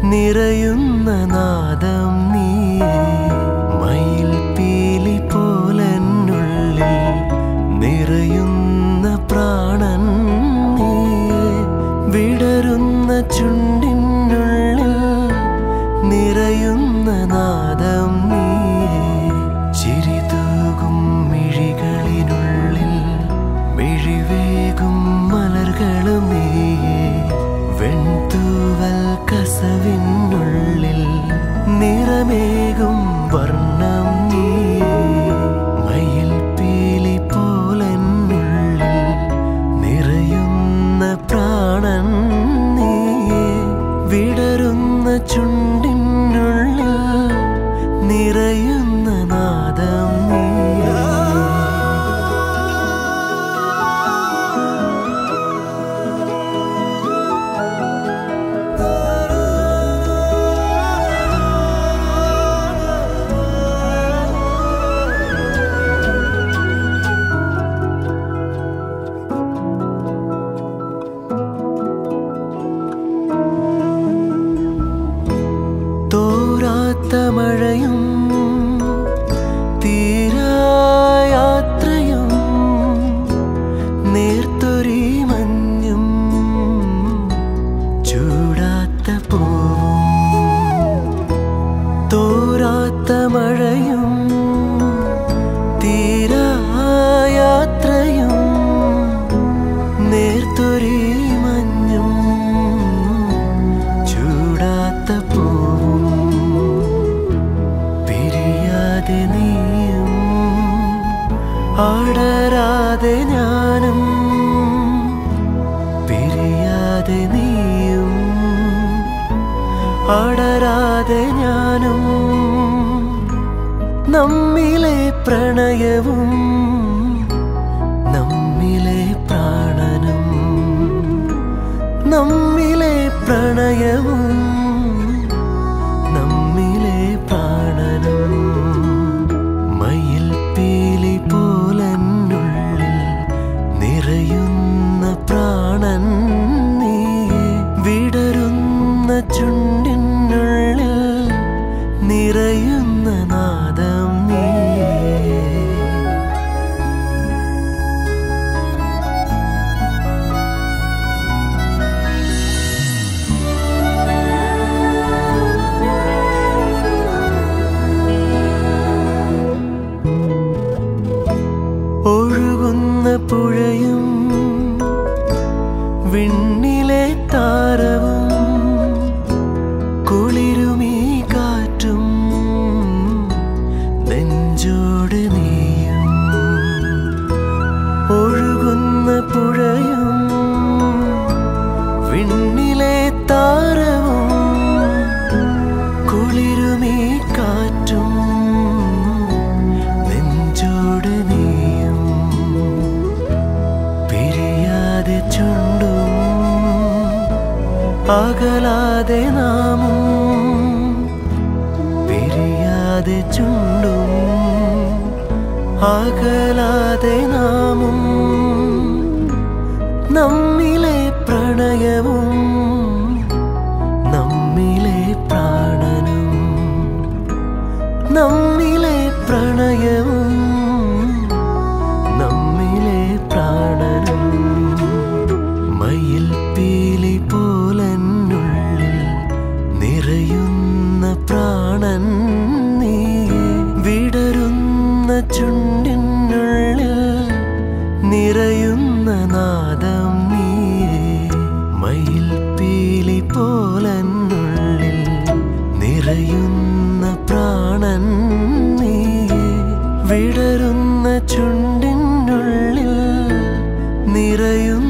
നിറയുന്ന നാദം നീയേ മയിൽ പീലി പോലെന്നുള്ളിൽ നിറയുന്ന പ്രാണൻ നീയേ വിടരുന്ന ചുണ്ടിനുള്ളിൽ നിറയുന്ന നാദം നീയേ ചിരി തൂകും മിഴികളിനുള്ളിൽ മിഴിവേകും മലர்களுം നീയേ വെൺതൂവൽ കസവിനുള്ളിൽ നിറമേകും വർണ്ണം നീയേ മയിൽ പീലി പോലെന്നുള്ളിൽ നിറയുന്ന പ്രാണൻ നീയേ വിടരുന്ന ചുണ്ടിനുള്ളിൽ നിറയുന്ന നാദം നീയേ തോരാത്ത മഴയും തീരായാത്രയും നേർത്തൊരി മഞ്ഞും ചൂടാത്ത പൂവും തോരാത്ത മഴയും തീരായാത്രയും നേർത്തൊരി മഞ്ഞും ചൂടാത്ത പൂവും പിരിയാതെ നീയും അടരാതെ ഞാനും പിരിയാതെ നീയും അടരാതെ ഞാനും നമ്മിലെ പ്രണയവും നമ്മിലെ പ്രാണനും നമ്മിലെ പ്രണയവും നമ്മിലെ പ്രാണനും മയിൽ പീലി പോലെന്നുള്ളിൽ നിറയുന്ന പ്രാണൻ നീയേ വിടരുന്ന ചുണ്ടിനുള്ളിൽ നിറയുന്ന നാദം നീയേ ഒഴുകുന്ന പുഴയും വിണ്ണിലെ താരവും കുളിരുമീ കാറ്റും നെഞ്ചോട് നീയും ഒഴുകുന്ന പുഴയും വിണ്ണിലെ താരവും കുളിരുമീ കാറ്റും നെഞ്ചോട് നീയും പിരിയാതെ ചുണ്ടും അകലാതെ നാമും പിരിയാതെ ചുണ്ടും അകലാതെ നാമും നമ്മിലെ പ്രണയവും നമ്മിലെ പ്രാണനും നമ്മിലെ പ്രണയവും നമ്മിലെ പ്രാണനും മയിൽ പീലി പോലെന്നുള്ളിൽ നിറയുന്ന പ്രാണൻ നീയേ വിടരുന്ന ചുണ്ടിനുള്ളിൽ നിറയുന്ന നാദം നീയേ മയിൽ പീലി പോലെന്നുള്ളിൽ നിറയുന്ന പ്രാണൻ നീയേ വിടരുന്ന ചുണ്ടിനുള്ളിൽ നിറയുന്ന